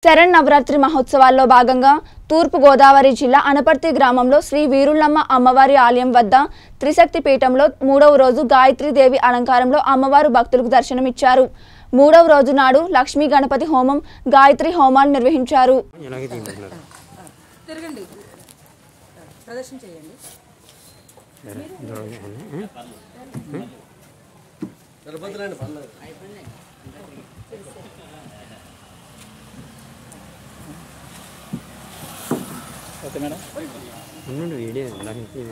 శరణ్ నవరాత్రి మహోత్సవాల్లో భాగంగా తూర్పు గోదావరి జిల్లా అనపర్తి గ్రామంలో శ్రీ వీరుళ్ళమ్మ అమ్మవారి ఆలయం వద్ద త్రిశక్తి పీఠంలో మూడవ రోజు గాయత్రీదేవి అలంకారంలో అమ్మవారు భక్తులకు దర్శనమిచ్చారు మూడవ రోజు నాడు లక్ష్మీ గణపతి హోమం గాయత్రి హోమాలు నిర్వహించారు ఇలాగే తీయమంటున్నారు తిరగండి ప్రదర్శన చేయండి సరే, ఇందులో ఉంది. ఓకే మేడం ఉండండి వీడియో ఇలాగే తీయ.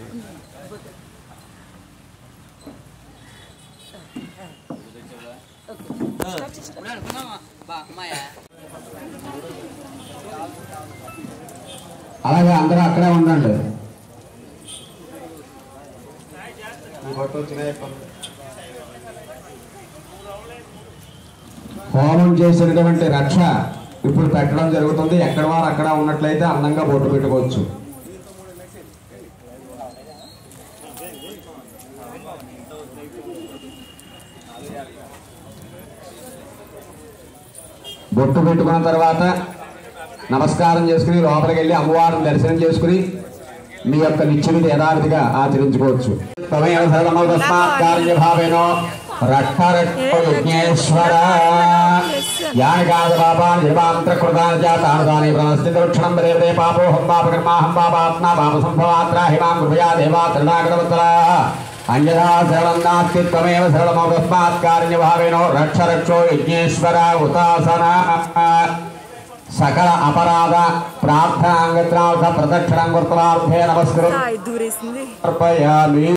అలాగే అందరూ అక్కడే ఉండండి హోమం చేసినటువంటి రక్ష ఇప్పుడు పెట్టడం జరుగుతుంది ఎక్కడ వారు అక్కడ ఉన్నట్లయితే అందంగా బొట్టు పెట్టుకోవచ్చు బొట్టు పెట్టుకున్న తర్వాత నమస్కారం చేసుకుని లోపలికి వెళ్ళి అమ్మవారిని దర్శనం చేసుకుని మీ యొక్క నిత్యమితి యథావిధిగా ఆచరించుకోవచ్చు త్వమేవ సర్వమస్మాత్ కార్యభావేనో రక్ష రక్షో యజ్ఞేశ్వర యాని కాద పాపాని జపాంతర కృతాని చ తాను తాని ప్రణస్థిత క్షణం పదే పాపోహం పాపకర్మాహం పాపాత్మా పాప సంభవాత్ర హిమాం కృపయా దేవా తృణాగరవత్సర అంజనా శరణం నాస్తి త్వమేవ సరళమస్మాత్ కార్యభావేనో రక్ష రక్షో యజ్ఞేశ్వర ఉతాసన సకల అపరాధ ప్రార్థనాంగత్రార్థ ప్రదక్షిణం కృత్వార్థే నమస్కృత దూరేసింది అర్పయామి